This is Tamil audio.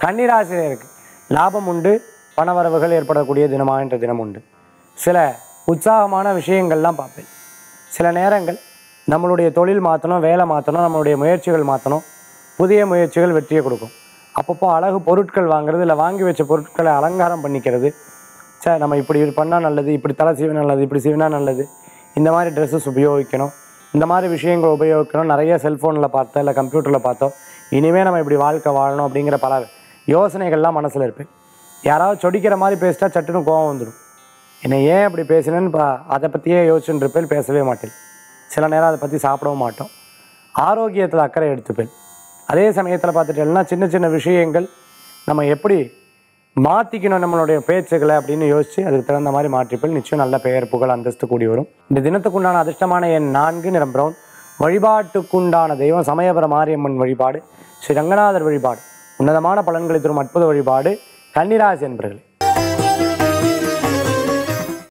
கன்னிராசிரியருக்கு லாபம் உண்டு பணவரவுகள் ஏற்படக்கூடிய தினமாக என்ற தினம் உண்டு சில உற்சாகமான விஷயங்கள்லாம் பார்ப்பேன் சில நேரங்கள் நம்மளுடைய தொழில் மாற்றணும் வேலை மாற்றணும் நம்மளுடைய முயற்சிகள் மாற்றணும் புதிய முயற்சிகள் வெற்றியை கொடுக்கும் அப்பப்போ அழகு பொருட்கள் வாங்குறது இல்லை வாங்கி வச்ச பொருட்களை அலங்காரம் பண்ணிக்கிறது சே நம்ம இப்படி பண்ணால் நல்லது இப்படி தலை சீவினா நல்லது இப்படி சீவினா நல்லது இந்த மாதிரி ட்ரெஸ்ஸஸ் உபயோகிக்கணும் இந்த மாதிரி விஷயங்கள் உபயோகிக்கணும் நிறைய செல்ஃபோனில் பார்த்தோம் இல்லை கம்ப்யூட்டரில் பார்த்தோம் இனிமேல் நம்ம இப்படி வாழ்க்கை வாழணும் அப்படிங்கிற பல யோசனைகள்லாம் மனசில் இருப்பேன் யாராவது சொடிக்கிற மாதிரி பேசிட்டா சட்டுன்னு கோவம் வந்துடும் என்னை ஏன் அப்படி பேசினேன்னு பா அதை பற்றியே யோசிச்சுட்டு இருப்பேன் பேசவே மாட்டேன் சில நேரம் அதை பற்றி சாப்பிடவும் மாட்டோம் ஆரோக்கியத்தில் அக்கறை எடுத்துப்பேன் அதே சமயத்தில் பார்த்துட்டேன்னா சின்ன சின்ன விஷயங்கள் நம்ம எப்படி மாற்றிக்கணும் நம்மளுடைய பேச்சுக்களை அப்படின்னு யோசித்து அதுக்கு தகுந்த மாதிரி மாற்றிப்பேன் நிச்சயம் நல்ல பெயர் புகழ் அந்தஸ்து கூடி வரும் இந்த தினத்துக்குண்டான அதிர்ஷ்டமான எண் நான்கு நிறம் பிரவுன் வழிபாட்டுக்குண்டான தெய்வம் சமயபுர மாரியம்மன் வழிபாடு ஸ்ரீ ரங்கநாதர் வழிபாடு உன்னதமான பலன்களை தரும் அற்புத வழிபாடு கன்னிராசி என்பர்களே